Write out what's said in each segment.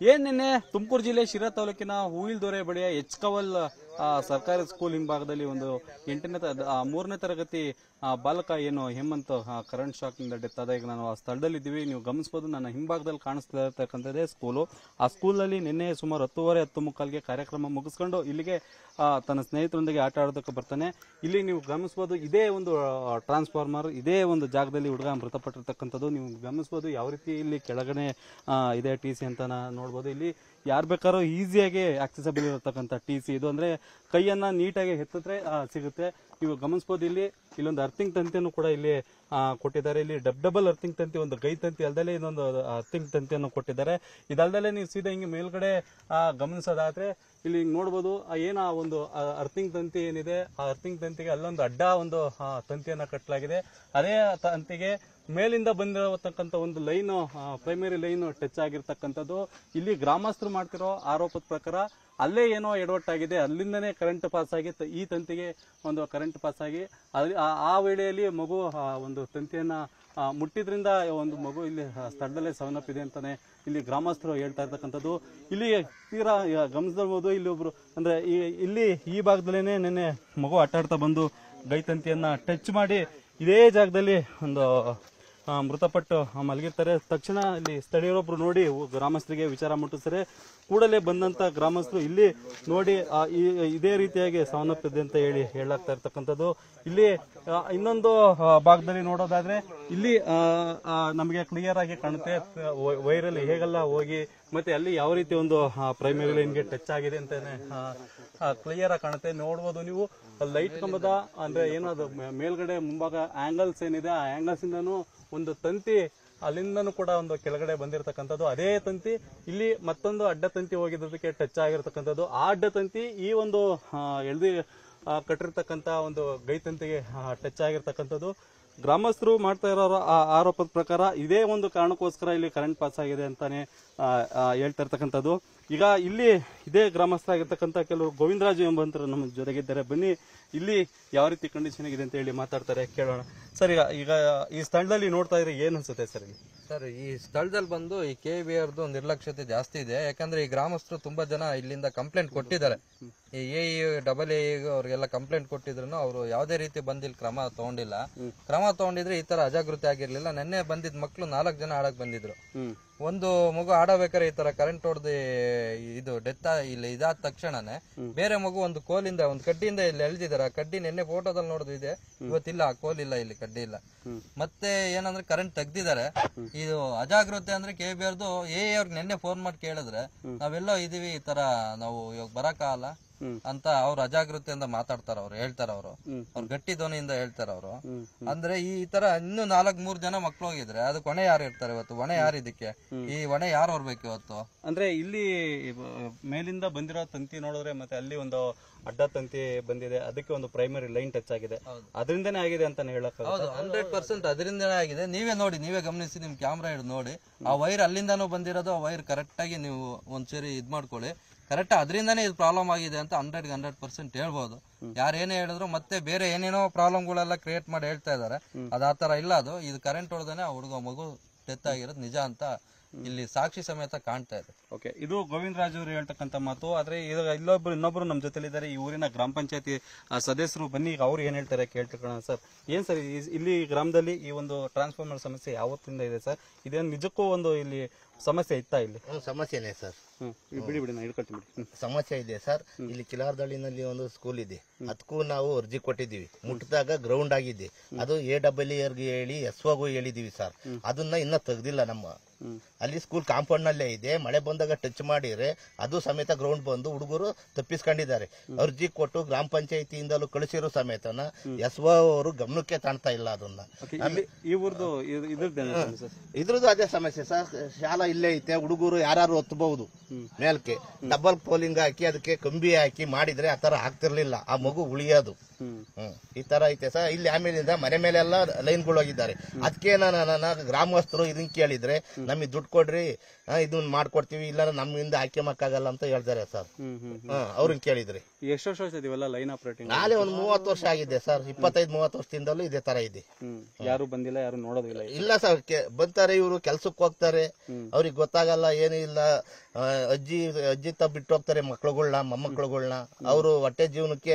ಏನ್ ನಿನ್ನೆ ತುಮಕೂರು ಜಿಲ್ಲೆ ಶಿರಾ ತಾಲೂಕಿನ ಹೂವಿಲ್ದೊರೆ ಬಳಿಯ ಎಚ್ ಕವಲ್ ಆ, ಸರ್ಕಾರಿ ಸ್ಕೂಲ್ ಹಿಂಭಾಗದಲ್ಲಿ ಒಂದು ಎಂಟನೇ ತ- ಆ, ಮೂರನೇ ತರಗತಿ ಆ, ಬಾಲಕ ಏನು ಹೇಮಂತ್ ಕರೆಂಟ್ ಶಾಕ್ ನಿಂದ ಡೆತ್ ಆದ ಈಗ ನಾನು ಆ ಸ್ಥಳದಲ್ಲಿ ಇದ್ದೀವಿ ನೀವು ಗಮನಿಸಬಹುದು ನನ್ನ ಹಿಂಭಾಗದಲ್ಲಿ ಕಾಣಿಸ್ತಾ ಇರತಕ್ಕಂಥದ್ದೇ ಸ್ಕೂಲು ಆ ಸ್ಕೂಲಲ್ಲಿ ನಿನ್ನೆ ಸುಮಾರು ಹತ್ತುವರೆ ಹತ್ತು ಮುಕ್ಕಾಲ್ಗೆ ಕಾರ್ಯಕ್ರಮ ಮುಗಿಸ್ಕೊಂಡು ಇಲ್ಲಿಗೆ ಆ, ತನ್ನ ಸ್ನೇಹಿತರೊಂದಿಗೆ ಆಟ ಆಡೋದಕ್ಕೆ ಬರ್ತಾನೆ ಇಲ್ಲಿ ನೀವು ಗಮನಿಸಬಹುದು ಇದೇ ಒಂದು ಟ್ರಾನ್ಸ್ಫಾರ್ಮರ್ ಇದೇ ಒಂದು ಜಾಗದಲ್ಲಿ ಹುಡುಗ ಮೃತಪಟ್ಟಿರ್ತಕ್ಕಂಥದ್ದು ನೀವು ಗಮನಿಸಬಹುದು ಯಾವ ರೀತಿ ಇಲ್ಲಿ ಕೆಳಗಡೆ ಆ, ಇದೆ ಟಿ ಸಿ ಅಂತ ನಾ- ನೋಡ್ಬೋದು ಇಲ್ಲಿ ಯಾರು ಬೇಕಾದ್ರೂ ಈಸಿಯಾಗಿ ಆಕ್ಸೆಸಬಲ್ ಇರತಕ್ಕಂಥ ಟಿ ಸಿ ಇದು ಅಂದ್ರೆ ಕೈಯನ್ನ ನೀಟಾಗಿ ಎತ್ತಿದ್ರೆ ಆ, ಸಿಗುತ್ತೆ ನೀವು ಗಮನಿಸಬಹುದು ಇಲ್ಲಿ ಇಲ್ಲೊಂದು ಅರ್ಥಿಂಗ್ ತಂತಿಯನ್ನು ಕೂಡ ಇಲ್ಲಿ ಆ, ಕೊಟ್ಟಿದ್ದಾರೆ ಇಲ್ಲಿ ಡಬ್ ಡಬಲ್ ಅರ್ಥಿಂಗ್ ತಂತಿ ಒಂದು ಗೈ ತಂತಿ ಅಲ್ದಲೆ ಇನ್ನೊಂದು ಅರ್ಥಿಂಗ್ ತಂತಿಯನ್ನು ಕೊಟ್ಟಿದ್ದಾರೆ ಇದಲ್ದಲೆ ನೀವು ಸೀದಾ ಹಿಂಗೆ ಮೇಲ್ಗಡೆ ಆ, ಗಮನಿಸೋದಾದ್ರೆ ಇಲ್ಲಿ ಹಿಂಗ್ ನೋಡ್ಬೋದು ಆ ಏನ ಆ ಒಂದು ಅರ್ಥಿಂಗ್ ತಂತಿ ಏನಿದೆ ಆ ಅರ್ಥಿಂಗ್ ತಂತಿಗೆ ಅಲ್ಲೊಂದು ಅಡ್ಡ ಒಂದು ಆ, ತಂತಿಯನ್ನ ಕಟ್ಟಲಾಗಿದೆ ಅದೇ ತಂತಿಗೆ ಮೇಲಿಂದ ಬಂದಿರತಕ್ಕಂಥ ಒಂದು ಲೈನ್ ಪ್ರೈಮರಿ ಲೈನ್ ಟಚ್ ಆಗಿರ್ತಕ್ಕಂಥದ್ದು ಇಲ್ಲಿ ಗ್ರಾಮಸ್ಥರು ಮಾಡ್ತಿರೋ ಆರೋಪದ ಪ್ರಕಾರ ಅಲ್ಲೇ ಏನೋ ಎಡವಟ್ಟಾಗಿದೆ ಅಲ್ಲಿಂದನೇ ಕರೆಂಟ್ ಪಾಸ್ ಆಗಿ ತ- ಈ ತಂತಿಗೆ ಒಂದು ಕರೆಂಟ್ ಪಾಸ್ ಆಗಿ ಅಲ್ಲಿ ಆ- ಆ ವೇಳೆಯಲ್ಲಿ ಮಗು ಆ, ಒಂದು ತಂತಿಯನ್ನ ಆ, ಮುಟ್ಟಿದ್ರಿಂದ ಒಂದು ಮಗು ಇಲ್ಲಿ ಆ, ಸ್ಥಳದಲ್ಲೇ ಸಾವನ್ನಪ್ಪಿದೆ ಅಂತಾನೆ ಇಲ್ಲಿ ಗ್ರಾಮಸ್ಥರು ಹೇಳ್ತಾ ಇರ್ತಕ್ಕಂಥದ್ದು ಇಲ್ಲಿ ತೀರಾ ಗಮನಿಸಬಹುದು ಇಲ್ಲಿ ಒಬ್ರು ಅಂದ್ರೆ ಈ ಇಲ್ಲಿ ಈ ಭಾಗದಲ್ಲೇನೆ ನಿನ್ನೆ ಮಗು ಆಟ ಆಡ್ತಾ ಬಂದು ಗೈತಂತಿಯನ್ನ ಟಚ್ ಮಾಡಿ ಇದೇ ಜಾಗದಲ್ಲಿ ಒಂದು ಆ, ಮೃತಪಟ್ಟು ಮಲಗಿರ್ತಾರೆ ತಕ್ಷಣ ಇಲ್ಲಿ ಸ್ಥಳೀಯರೊಬ್ರು ನೋಡಿ ಉ- ಗ್ರಾಮಸ್ಥರಿಗೆ ವಿಚಾರ ಮುಟ್ಟಿಸ್ತಾರೆ ಕೂಡಲೇ ಬಂದಂತ ಗ್ರಾಮಸ್ಥರು ಇಲ್ಲಿ ನೋಡಿ ಆ, ಈ- ಇದೇ ರೀತಿಯಾಗಿ ಸಾವನ್ನಪ್ಪಿದೆ ಅಂತ ಹೇಳಿ ಹೇಳಲಾಗ್ತಾ ಇರ್ತಕ್ಕಂಥದ್ದು ಇಲ್ಲಿ ಆ, ಇನ್ನೊಂದು ಆ, ಭಾಗದಲ್ಲಿ ನೋಡೋದಾದ್ರೆ ಇಲ್ಲಿ ಆ, ಆ, ನಮಗೆ ಕ್ಲಿಯರ್ ಆಗಿ ಕಾಣುತ್ತೆ ವೈರಲ್ ಹೇಗೆಲ್ಲ ಹೋಗಿ ಮತ್ತೆ ಅಲ್ಲಿ ಯಾವ ರೀತಿ ಒಂದು ಪ್ರೈಮರಿ ಲೈನ್ಗೆ ಟಚ್ ಆಗಿದೆ ಅಂತಾನೆ ಕ್ಲಿಯರ್ ಆಗಿ ಕಾಣುತ್ತೆ ನೋಡ್ಬೋದು ನೀವು ಲೈಟ್ ಕಂಬದ ಅಂದ್ರೆ ಏನದು ಮೇ- ಮೇಲ್ಗಡೆ ಮುಂಭಾಗ ಆಂಗಲ್ಸ್ ಏನಿದೆ ಆ ಆಂಗಲ್ಸ್ ಇಂದನೂ ಒಂದು ತಂತಿ ಅಲ್ಲಿಂದನೂ ಕೂಡ ಒಂದು ಕೆಳಗಡೆ ಬಂದಿರತಕ್ಕಂಥದ್ದು ಅದೇ ತಂತಿ ಇಲ್ಲಿ ಮತ್ತೊಂದು ಅಡ್ಡ ತಂತಿ ಹೋಗಿದ್ದಕ್ಕೆ ಟಚ್ ಆಗಿರ್ತಕ್ಕಂಥದ್ದು ಆ ಅಡ್ಡ ತಂತಿ ಈ ಒಂದು ಎಳ್ದಿ ಆ, ಕಟ್ಟಿರ್ತಕ್ಕಂಥ ಒಂದು ಗೈ ತಂತಿಗೆ ಟಚ್ ಆಗಿರ್ತಕ್ಕಂಥದ್ದು ಗ್ರಾಮಸ್ಥರು ಮಾಡ್ತಾ ಇರೋ ಆ- ಆರೋಪದ ಪ್ರಕಾರ ಇದೇ ಒಂದು ಕಾರಣಕ್ಕೋಸ್ಕರ ಇಲ್ಲಿ ಕರೆಂಟ್ ಪಾಸ್ ಆಗಿದೆ ಅಂತಾನೆ ಆ, ಆ, ಹೇಳ್ತಾ ಇರ್ತಕ್ಕಂಥದ್ದು ಈಗ ಇಲ್ಲಿ ಇದೇ ಗ್ರಾಮಸ್ಥರಾಗಿರ್ತಕ್ಕಂಥ ಕೆಲವರು ಗೋವಿಂದರಾಜು ಎಂಬಂತರು ನಮ್ಮ ಜೊತೆಗಿದ್ದಾರೆ ಬನ್ನಿ ಇಲ್ಲಿ ಯಾವ ರೀತಿ ಕಂಡೀಷನ್ ಇದೆ ಅಂತ ಹೇಳಿ ಮಾತಾಡ್ತಾರೆ ಕೇಳೋಣ ಸರ್ ಈಗ ಈಗ ಈ ಸ್ಥಳದಲ್ಲಿ ನೋಡ್ತಾ ಇದ್ರೆ ಏನ್ ಅನ್ಸುತ್ತೆ ಸರ್ ಇಲ್ಲಿ ಸರ್ ಈ ಸ್ಥಳದಲ್ಲಿ ಬಂದು ಈ ಕೆ ಬಿ ಅವ್ರದ್ದು ನಿರ್ಲಕ್ಷ್ಯತೆ ಜಾಸ್ತಿ ಇದೆ ಯಾಕಂದ್ರೆ ಈ ಗ್ರಾಮಸ್ಥರು ತುಂಬಾ ಜನ ಇಲ್ಲಿಂದ ಕಂಪ್ಲೇಂಟ್ ಕೊಟ್ಟಿದ್ದಾರೆ ಈ ಎ ಡಬಲ್ ಎ ಅವ್ರಿಗೆಲ್ಲ ಕಂಪ್ಲೇಂಟ್ ಕೊಟ್ಟಿದ್ರು ಅವರು ಯಾವುದೇ ರೀತಿ ಬಂದಿಲ್ಲ ಕ್ರಮ ತಗೊಂಡಿಲ್ಲ ಕ್ರಮ ತಗೊಂಡಿದ್ರೆ ಈ ತರ ಅಜಾಗೃತಿ ಆಗಿರ್ಲಿಲ್ಲ ನಿನ್ನೆ ಬಂದಿದ್ ಮಕ್ಳು ನಾಲ್ಕು ಜನ ಆಡಕ್ ಬಂದಿದ್ರು ಹ್ಮ್ ಒಂದು ಮಗು ಆಡಬೇಕಾದ್ರೆ ಈ ತರ ಕರೆಂಟ್ ಹೊಡೆದು ಇದು ಡೆತ್ ಇಲ್ಲಿ ಇದಾದ ತಕ್ಷಣನೇ ಬೇರೆ ಮಗು ಒಂದು ಕೋಲಿಂದ ಒಂದು ಕಡ್ಡಿಯಿಂದ ಇಲ್ಲಿ ಎಳ್ದಿದ್ದಾರೆ ಆ ಕಡ್ಡಿ ನಿನ್ನೆ ಫೋಟೋದಲ್ಲಿ ನೋಡಿದ್ರು ಇದೆ ಇವತ್ತಿಲ್ಲ ಆ ಕೋಲ್ ಇಲ್ಲ ಇಲ್ಲಿ ಕಡ್ಡಿ ಇಲ್ಲ ಮತ್ತೆ ಏನಂದ್ರೆ ಕರೆಂಟ್ ತೆಗ್ದಿದ್ದಾರೆ ಇದು ಅಜಾಗೃತೆ ಅಂದ್ರೆ ಕೆ ಬಿ ಅವ್ರದ್ದು ಎ ಅವ್ರಿಗೆ ನಿನ್ನೆ ಫೋನ್ ಮಾಡಿ ಕೇಳಿದ್ರೆ ನಾವೆಲ್ಲೋ ಇದೀವಿ ಈ ತರ ನಾವು ಇವಾಗ ಬರಕ್ಕಾಗಲ್ಲ ಅಂತ ಅವ್ರ ಅಜಾಗೃತೆಯಿಂದ ಮಾತಾಡ್ತಾರ ಅವ್ರು ಹೇಳ್ತಾರ ಅವರು ಅವ್ರ ಗಟ್ಟಿ ಧ್ವನಿಯಿಂದ ಹೇಳ್ತಾರ ಅವರು ಅಂದ್ರೆ ಈ ತರ ಇನ್ನು ನಾಲ್ಕ್ ಮೂರ್ ಜನ ಮಕ್ಳು ಹೋಗಿದ್ರೆ ಅದು ಕೊನೆ ಯಾರು ಇರ್ತಾರೆ ಇವತ್ತು ಹೊಣೆ ಯಾರು ಇದಕ್ಕೆ ಈ ಹೊಣೆ ಯಾರು ಹೊರ್ಬೇಕು ಇವತ್ತು ಅಂದ್ರೆ ಇಲ್ಲಿ ಬ- ಮೇಲಿಂದ ಬಂದಿರೋ ತಂತಿ ನೋಡಿದ್ರೆ ಮತ್ತೆ ಅಲ್ಲಿ ಒಂದು ಅಡ್ಡ ತಂತಿ ಬಂದಿದೆ ಅದಕ್ಕೆ ಒಂದು ಪ್ರೈಮರಿ ಲೈನ್ ಟಚ್ ಆಗಿದೆ ಅದರಿಂದನೇ ಆಗಿದೆ ಅಂತಾನೆ ಹೇಳಕ್ ಹೌದು ಹಂಡ್ರೆಡ್ ಪರ್ಸೆಂಟ್ ಅದರಿಂದನೇ ಆಗಿದೆ ನೀವೇ ನೋಡಿ ನೀವೇ ಗಮನಿಸಿ ನಿಮ್ ಕ್ಯಾಮ್ರಾ ಹಿಡಿದು ನೋಡಿ ಆ ವೈರ್ ಅಲ್ಲಿಂದಾನು ಬಂದಿರೋದು ಆ ವೈರ್ ಕರೆಕ್ಟ್ ಆಗಿ ನೀವು ಒಂದ್ಸರಿ ಇದ್ ಮಾಡ್ಕೊಳ್ಳಿ ಕರೆಕ್ಟ್ ಅದರಿಂದನೇ ಇದು ಪ್ರಾಬ್ಲಮ್ ಆಗಿದೆ ಅಂತ ಹಂಡ್ರೆಡ್ ಹಂಡ್ರೆಡ್ ಪರ್ಸೆಂಟ್ ಹೇಳ್ಬೋದು ಯಾರು ಏನೇ ಹೇಳಿದ್ರು ಮತ್ತೆ ಬೇರೆ ಏನೇನೋ ಪ್ರಾಬ್ಲಮ್ಗಳೆಲ್ಲ ಕ್ರಿಯೇಟ್ ಮಾಡಿ ಹೇಳ್ತಾ ಇದಾರೆ ಅದು ಆ ತರ ಇಲ್ಲ ಅದು ಇದು ಕರೆಂಟ್ ಹೊಡೆದೇನೆ ಆ ಹುಡುಗ ಮಗು ಡೆತ್ ಆಗಿರೋದು ನಿಜ ಅಂತ ಇಲ್ಲಿ ಸಾಕ್ಷಿ ಸಮೇತ ಕಾಣ್ತಾ ಇದೆ ಓಕೆ ಇದು ಗೋವಿಂದ ರಾಜ್ ಅವರು ಹೇಳ್ತಕ್ಕಂಥ ಮಾತು ಆದ್ರೆ ಈಗ ಇಲ್ಲೊಬ್ರು ಇನ್ನೊಬ್ರು ನಮ್ಮ ಜೊತೆಲಿದ್ದಾರೆ ಈ ಊರಿನ ಗ್ರಾಮ ಪಂಚಾಯತಿ ಸದಸ್ಯರು ಬನ್ನಿ ಈಗ ಅವ್ರು ಏನ್ ಹೇಳ್ತಾರೆ ಕೇಳ್ತಿಕೊಳ್ಳೋಣ ಸರ್ ಏನ್ ಸರ್ ಈ- ಇಲ್ಲಿ ಗ್ರಾಮದಲ್ಲಿ ಈ ಒಂದು ಟ್ರಾನ್ಸ್ಫಾರ್ಮರ್ ಸಮಸ್ಯೆ ಯಾವತ್ತಿಂದ ಇದೆ ಸರ್ ಇದೇನು ನಿಜಕ್ಕೂ ಒಂದು ಇಲ್ಲಿ ಸಮಸ್ಯೆ ಇತ್ತಾ ಇಲ್ಲಿ ಹ್ಮ್, ಸಮಸ್ಯೆನೇ ಸರ್ ಹ್ಮ್ ಈ ಬಿಡಿ ಬಿಡಿ ನಾ ಹಿಡ್ಕೊಳ್ತೀನಿ ಬಿಡಿ ಹ್ಮ್. ಸಮಸ್ಯೆ ಇದೆ ಸರ್ ಇಲ್ಲಿ ಕಿಲಾರದಳ್ಳಿನಲ್ಲಿ ಒಂದು ಸ್ಕೂಲ್ ಇದೆ ಅದಕ್ಕೂ ನಾವು ಅರ್ಜಿ ಕೊಟ್ಟಿದ್ದೀವಿ ಮುಟ್ಟಿದಾಗ ಗ್ರೌಂಡ್ ಆಗಿದೆ ಅದು ಎ ಡಬಲ್ ಗೆ ಹೇಳಿ ಎಸ್ ಒಗೂ ಹೇಳಿದೀವಿ ಸರ್ ಅದನ್ನ ಇನ್ನ ತೆಗ್ದಿಲ್ಲ ನಮ್ಮ ಅಲ್ಲಿ ಸ್ಕೂಲ್ ಕಾಂಪೌಂಡ್ ನಲ್ಲೇ ಇದೆ ಮಳೆ ಬಂದಾಗ ಟಚ್ ಮಾಡಿದ್ರೆ ಅದು ಸಮೇತ ಗ್ರೌಂಡ್ ಬಂದು ಹುಡುಗರು ತಪ್ಪಿಸ್ಕೊಂಡಿದ್ದಾರೆ ಅರ್ಜಿ ಕೊಟ್ಟು ಗ್ರಾಮ ಪಂಚಾಯತಿಯಿಂದಲೂ ಕಳಿಸಿರೋ ಸಮೇತನ ಎಸ್ ಒ ಅವರು ಗಮನಕ್ಕೆ ತಾಣ್ತಾ ಇಲ್ಲ ಅದನ್ನ Okay, ಇಲ್ಲಿ ಈ ಊರ್ದು ಇದ್- ಇದ್ರದ್ದೇನು ಸರ್ ಇದ್ರದ್ದು ಅದೇ ಸಮಸ್ಯೆ ಸರ್ ಶಾಲಾ ಇಲ್ಲೇ ಐತೆ ಹುಡುಗರು ಯಾರು ಒತ್ತಬಹುದು ಮೇಲ್ಕೆ ಡಬಲ್ ಪೋಲಿಂಗ್ ಹಾಕಿ ಅದಕ್ಕೆ ಕಂಬಿ ಹಾಕಿ ಮಾಡಿದ್ರೆ ಆ ತರ ಆಗ್ತಿರ್ಲಿಲ್ಲ ಆ ಮಗು ಉಳಿಯೋದು ಹ್ಮ್ ಈ ತರ ಐತೆ ಸರ್ ಇಲ್ಲಿ ಆಮೇಲಿಂದ ಮನೆ ಮೇಲೆಲ್ಲ ಲೈನ್ಗಳು ಹೋಗಿದ್ದಾರೆ ಅದಕ್ಕೆ ನಾನು ನನ್ನ ಗ್ರಾಮಸ್ಥರು ಇದನ್ನ ಕೇಳಿದ್ರೆ ನಮಗೆ ದುಡ್ಡು ಕೊಡ್ರಿ ಆ, ಇದನ್ನ ಮಾಡ್ಕೊಡ್ತೀವಿ ಇಲ್ಲ ನಮ್ಮಿಂದ ಆಯ್ಕೆ ಮಾಡಕ್ಕಾಗಲ್ಲ ಅಂತ ಹೇಳ್ತಾರೆ ಸರ್ ಹ್ಮ್ ಹ್ಮ್ ಹ್ಮ್ ಅವ್ರನ್ನ ಕೇಳಿದ್ರಿ ಎಷ್ಟು ವರ್ಷ ಆಯ್ತು ಇವೆಲ್ಲ ಲೈನ್ ಆಪರೇಟಿಂಗ್ ನಾಳೆ ಒಂದು ಮೂವತ್ತು ವರ್ಷ ಆಗಿದೆ ಸರ್ ಇಪ್ಪತ್ತೈದು ಮೂವತ್ತು ವರ್ಷದಿಂದಲೂ ಇದೇ ತರ ಇದೆ ಹ್ಮ್ ಯಾರು ಬಂದಿಲ್ಲ ಯಾರು ನೋಡೋದಿಲ್ಲ ಇಲ್ಲ ಸರ್ ಕೆ- ಬಂತಾರೆ ಇವರು ಕೆಲ್ಸಕ್ಕೆ ಹೋಗ್ತಾರೆ ಅವ್ರಿಗೆ ಗೊತ್ತಾಗಲ್ಲ ಏನೂ ಇಲ್ಲ ಆ, ಅಜ್ಜಿ ಅಜ್ಜಿ ತ ಬಿಟ್ಟು ಹೋಗ್ತಾರೆ ಮಕ್ಳುಗಳ್ನ ಮೊಮ್ಮಕ್ಳುಗಳ್ನ ಅವರು ಹೊಟ್ಟೆ ಜೀವನಕ್ಕೆ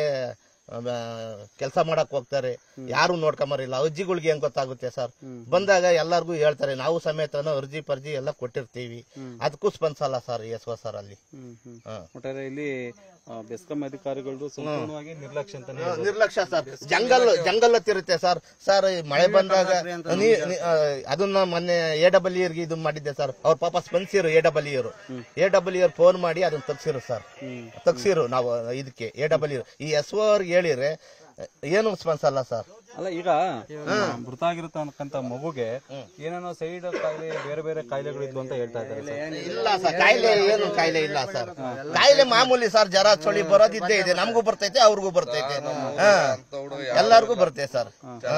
ಕೆಲಸ ಮಾಡಕ್ ಹೋಗ್ತಾರೆ ಯಾರು ನೋಡ್ಕೊಂಬರಿಲ್ಲ ಅಜ್ಜಿಗಳಿಗೆ ಹೆಂಗ್ ಗೊತ್ತಾಗುತ್ತೆ ಸರ್ ಬಂದಾಗ ಎಲ್ಲಾರ್ಗು ಹೇಳ್ತಾರೆ ನಾವು ಸಮೇತನು ಅರ್ಜಿ ಪರ್ಜಿ ಎಲ್ಲ ಕೊಟ್ಟಿರ್ತೀವಿ ಅದಕ್ಕೂ ಸ್ಪಂದಿಸಲ್ಲ ಸರ್ ಎಸ್ ಸರ್ ಅಲ್ಲಿ ಹ್ಮ್ ಹ್ಮ್ ಹ. ಒಟ್ಟಾರೆ ಇಲ್ಲಿ ಆ, ಬೆಸ್ಕಾಂ ಅಧಿಕಾರಿಗಳು ಸಂಪೂರ್ಣವಾಗಿ ನಿರ್ಲಕ್ಷ್ಯ ಅಂತಾನೆ ಹೇಳ್ಬೋದು. ನಿರ್ಲಕ್ಷ್ಯ ಸರ್ ಜಂಗಲ್ ಜಂಗಲ್ ಹತ್ತಿರುತ್ತೆ ಸರ್ ಸರ್ ಈ ಮಳೆ ಬಂದಾಗ ನೀ- ನೀ- ಆ, ಅದನ್ನ ಮೊನ್ನೆ ಎ ಡಬಲ್ ಇಯರ್ಗೆ ಇದು ಮಾಡಿದ್ದೆ ಸರ್ ಅವ್ರ ಪಾಪ ಸ್ಪಂದಿಸಿರು A double E A double E phone ಮಾಡಿ ಅದನ್ನ ತಗ್ಸಿರು ಸರ್ ತಗ್ಸಿರು ನಾವು ಇದಕ್ಕೆ ಎ ಡಬಲ್ ಇಯರ್ ಈ ಎಸ್ ಓ ಅವ್ರಿಗೆ ಹೇಳಿದ್ರೆ ಏನು ಸ್ಪಂದಿಸಲ್ಲ ಸರ್ ಅಲ್ಲ ಈಗ ಮೃತ ಆಗಿರತಕ್ಕಂತ ಮಗುಗೆ ಏನೇನೋ ಸೈಡ್ ಕಾಯಿಲೆ ಬೇರೆ ಬೇರೆ ಕಾಯಿಲೆಗಳಿದ್ವು ಅಂತ ಹೇಳ್ತಾ ಇದ್ದಾರೆ ಸರ್. ಇಲ್ಲ ಸರ್ ಕಾಯಿಲೆ ಏನು ಕಾಯಿಲೆ ಇಲ್ಲ ಸರ್ ಕಾಯಿಲೆ ಮಾಮೂಲಿ ಸರ್ ಜರ ಚಳಿ ಬರೋದಿದ್ದೇ ಇದೆ ನಮಗೂ ಬರ್ತೈತೆ ಅವ್ರಿಗೂ ಬರ್ತೈತೆ ಹಾ. ಎಲ್ಲರಿಗೂ ಬರ್ತೈತೆ ಸರ್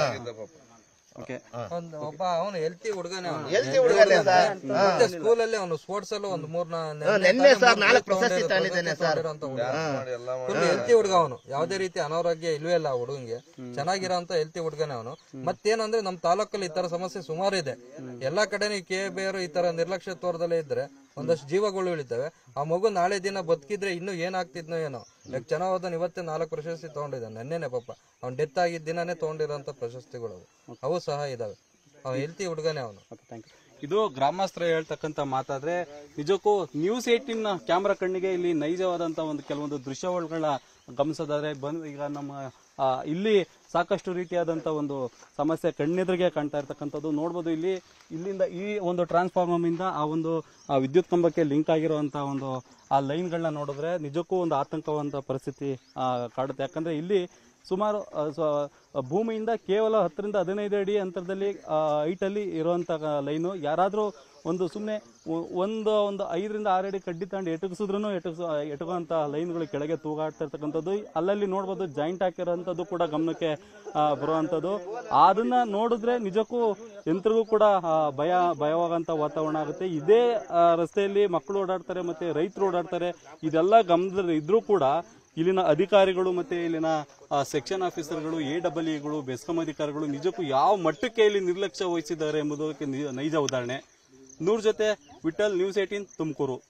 ಓಕೆ ಒಂದು ಒಬ್ಬ ಅವನು ಹೆಲ್ತಿ ಹುಡುಗನೇ ಅವನು ಎಲ್ತಿ ಹುಡುಗನೇ ಸರ್ ಮತ್ತೆ ಸ್ಕೂಲಲ್ಲಿ ಅವನು ಸ್ಪೋರ್ಟ್ಸ್ ಅಲ್ಲೂ ಒಂದು ಮೂರ್ನ ನಿನ್ನೆ ಸರ್ ನಾಲ್ಕು ಪ್ರಶಸ್ತಿ ತಗೊಂಡಿದ್ದೇನೆ ಸರ್ ಫುಲ್ ಹೆಲ್ತಿ ಹುಡುಗ ಅವನು ಯಾವ್ದೇ ರೀತಿ ಅನಾರೋಗ್ಯ ಇಲ್ವೇ ಇಲ್ಲ ಆ ಹುಡುಗಂಗೆ ಚೆನ್ನಾಗಿರೋ ಅಂತ ಹೆಲ್ತಿ ಹುಡುಗನೇ ಅವನು ಮತ್ತೇನಂದ್ರೆ ನಮ್ ತಾಲೂಕಲ್ಲಿ ಈ ತರ ಸಮಸ್ಯೆ ಸುಮಾರು ಇದೆ ಎಲ್ಲಾ ಕಡೆನೂ ಈ ಕೆ ಬೇರು ಈ ತರ ನಿರ್ಲಕ್ಷ್ಯ ತೋರದಲ್ಲೇ ಇದ್ರೆ ಒಂದಷ್ಟು ಜೀವಗಳು ಉಳಿತವೆ ಆ ಮಗು ನಾಳೆ ದಿನ ಬದುಕಿದ್ರೆ ಇನ್ನೂ ಏನಾಗ್ತಿದ್ನೋ ಏನೋ ಯಾಕೆ ಚೆನ್ನಾಗೋದನ್ ಇವತ್ತೇ ನಾಲ್ಕು ಪ್ರಶಸ್ತಿ ತಗೊಂಡಿದ್ದಾನೆ ನೆನ್ನೆನೆ ಪಾಪ ಅವ್ನ್ ಡೆತ್ ಆಗಿದ್ದ ದಿನಾನೇ ತಗೊಂಡಿರೋಂಥ ಪ್ರಶಸ್ತಿಗಳು ಅವು. ಅವು ಸಹ ಇದಾವೆ ಅವ್ ಹೆಲ್ತಿ ಹುಡುಗನೇ ಅವನು ಓಕೆ ಥ್ಯಾಂಕ್ ಯು ಇದು ಗ್ರಾಮಸ್ಥರು ಹೇಳ್ತಕ್ಕಂಥ ಮಾತಾದ್ರೆ ನಿಜಕ್ಕೂ ನ್ಯೂಸ್ ಏಟಿನ್ ಕ್ಯಾಮ್ರಾ ಕಣ್ಣಿಗೆ ಇಲ್ಲಿ ನೈಜವಾದಂತ ಒಂದು ಕೆಲವೊಂದು ದೃಶ್ಯಾವಳಿಗಳನ್ನ ಗಮನಿಸೋದಾದ್ರೆ ಬಂದ್ ಈಗ ನಮ್ಮ ಆ, ಇಲ್ಲಿ ಸಾಕಷ್ಟು ರೀತಿಯಾದಂತ ಒಂದು ಸಮಸ್ಯೆ ಕಣ್ಣೆದುರಿಗೆ ಕಾಣ್ತಾ ಇರ್ತಕ್ಕಂಥದ್ದು ನೋಡ್ಬೋದು ಇಲ್ಲಿ ಇಲ್ಲಿಂದ ಈ ಒಂದು ಟ್ರಾನ್ಸ್ಫಾರ್ಮರ್ ಇಂದ ಆ ಒಂದು ಆ ವಿದ್ಯುತ್ ಕಂಬಕ್ಕೆ ಲಿಂಕ್ ಆಗಿರುವಂತ ಒಂದು ಆ ಲೈನ್ಗಳನ್ನ ನೋಡಿದ್ರೆ ನಿಜಕ್ಕೂ ಒಂದು ಆತಂಕವಂತ ಪರಿಸ್ಥಿತಿ ಆ, ಕಾಡುತ್ತೆ ಯಾಕಂದ್ರೆ ಇಲ್ಲಿ ಸುಮಾರು ಆ, ಸ್ವ- ಭೂಮಿಯಿಂದ ಕೇವಲ ಹತ್ತರಿಂದ ಹದಿನೈದು ಅಡಿ ಅಂತರದಲ್ಲಿ ಹೈಟಲ್ಲಿ ಇರುವಂತ ಲೈನು ಯಾರಾದರೂ ಒಂದು ಸುಮ್ಮನೆ ಒಂದು ಒಂದು ಐದರಿಂದ ಆರು ಅಡಿ ಕಡ್ಡಿ ತಗೊಂಡು ಎಟಗಿಸಿದ್ರು ಎಟಗಿಸ ಎಟಗುವಂಥ ಲೈನ್ಗಳು ಕೆಳಗೆ ತೂಗಾಡ್ತಾ ಇರ್ತಕ್ಕಂಥದ್ದು ಅಲ್ಲಲ್ಲಿ ನೋಡ್ಬೋದು ಜಾಯಿಂಟ್ ಹಾಕಿರೋಂಥದ್ದು ಕೂಡ ಗಮನಕ್ಕೆ ಆ, ಬರುವಂಥದ್ದು ಅದನ್ನ ನೋಡಿದ್ರೆ ನಿಜಕ್ಕೂ ಯಂತ್ರಗೂ ಕೂಡ ಆ, ಭಯ ಭಯವಾಗಂತ ವಾತಾವರಣ ಆಗುತ್ತೆ ಇದೇ ಆ, ರಸ್ತೆಯಲ್ಲಿ ಮಕ್ಕಳು ಓಡಾಡ್ತಾರೆ ಮತ್ತೆ ರೈತರು ಓಡಾಡ್ತಾರೆ ಇದೆಲ್ಲ ಗಮನದಲ್ಲಿ ಇದ್ರೂ ಕೂಡ ಇಲ್ಲಿನ ಅಧಿಕಾರಿಗಳು ಮತ್ತೆ ಇಲ್ಲಿನ ಸೆಕ್ಷನ್ ಆಫೀಸರ್ಗಳು ಎ ಡಬಲ್ ಇಗಳು ಬೆಸ್ಕಾಂ ಅಧಿಕಾರಿಗಳು ನಿಜಕ್ಕೂ ಯಾವ ಮಟ್ಟಕ್ಕೆ ಇಲ್ಲಿ ನಿರ್ಲಕ್ಷ್ಯ ವಹಿಸಿದ್ದಾರೆ ಎಂಬುದಕ್ಕೆ ನಿ- ನೈಜ ಉದಾಹರಣೆ ನೂರ್ ಜೊತೆ ವಿಠಲ್ ನ್ಯೂಸ್ ಏಟೀನ್ ತುಮಕೂರು